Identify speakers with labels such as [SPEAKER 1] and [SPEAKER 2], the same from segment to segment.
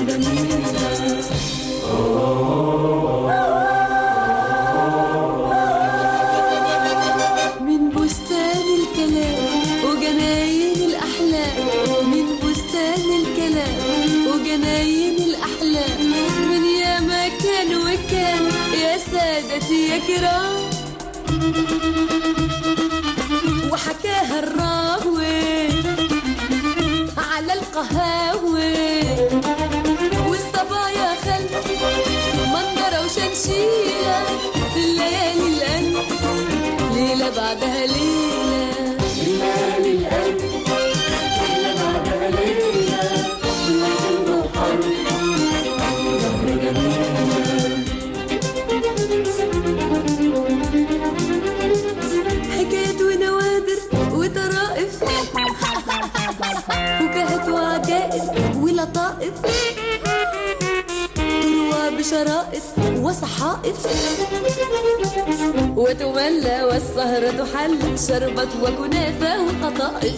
[SPEAKER 1] جميلة من بستان الكلام وجناين الأحلام من بستان الكلام وجناين الأحلام من يا مكان وكان يا سادتي يا كرام وحكاها الراوي على القهاوي والصبايا خل منظرة وشمشيرة في الليالي الأنس ليلة بعدها ليلة حكايات ونوادر وطرائف فكاهات وعجائز ولطائف تروى بشرائط وصحائف وتولى والسهرة حل شربت وكنافة وقطائف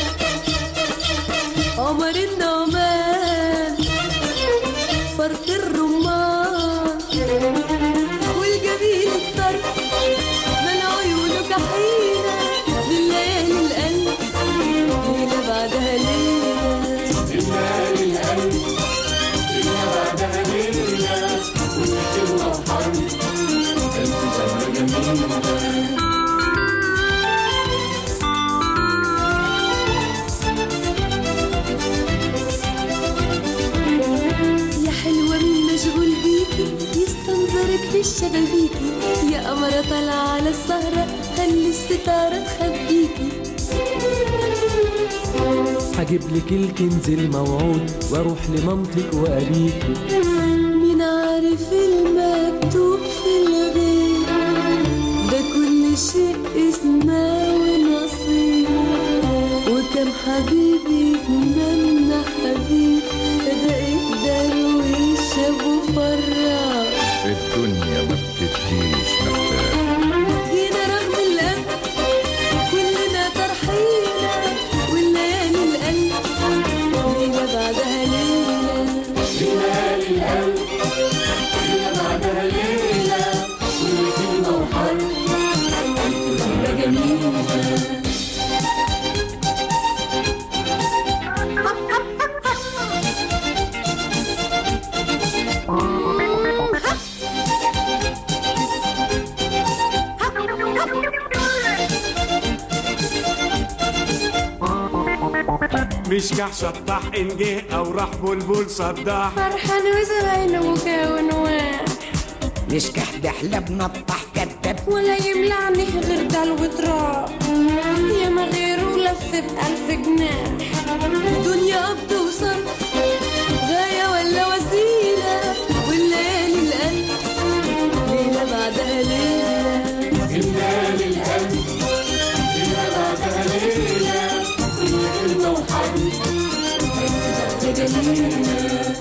[SPEAKER 1] عمر النعمان فرق الرمان والجميل الطرف من عيونك حينة بالليالي الألف ليلة بعدها ليلة يا حلوة من مشغول بيكي يستنظرك في الشبابيكي يا قمرة طالعة على السهرة خلي الستارة تخبيكي
[SPEAKER 2] هجيب لك الكنز الموعود واروح لمامتك وابيكي
[SPEAKER 1] مين عارف المكتوب في الغيب ده كل شيء اسمه ونصيب وكم حبيب يتمنى حبيب ده يقدر ويشاب وفرع
[SPEAKER 3] الدنيا ما بتديش محتاج
[SPEAKER 1] جينا رغم الألم كلنا طرحينا والليالي الألف ليلة بعدها ليلة
[SPEAKER 4] مش كح شطاح إن جه أو راح بلبل صداح
[SPEAKER 1] فرحان وزباينه مكون واحد
[SPEAKER 5] نشكح دحلب نطح كدب
[SPEAKER 1] ولا يملعني غير دل وتراب يا ما غيره لف بألف جناح دنيا قبض وصرف غاية ولا وسيلة والليالي الألف ليلة بعدها ليلة يا جميلة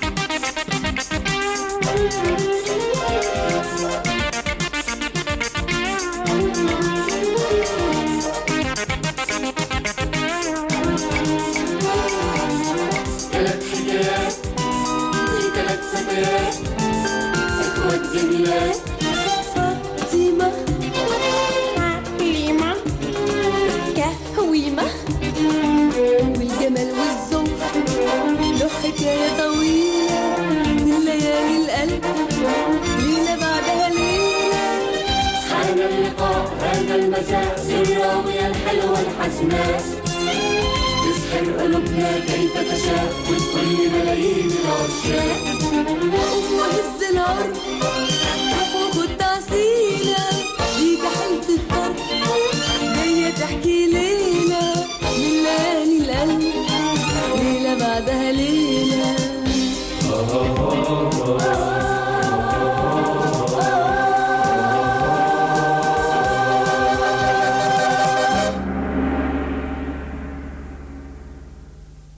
[SPEAKER 1] فاطمة حليمة كهويمة والجمال والذوق له حكاية طويلة من ليالي القلب ليلة بعدها ليلة
[SPEAKER 6] حان اللقاء هذا المساء سراوي الحلوة الحسناء تسحر قلوبنا كيف تشاء وتكل ملايين العشاق
[SPEAKER 1] أم هز العرض وخد تعسيلة دي كحلة الطرف جاية تحكي ليلة من ليالي القلب ليلة بعدها ليلة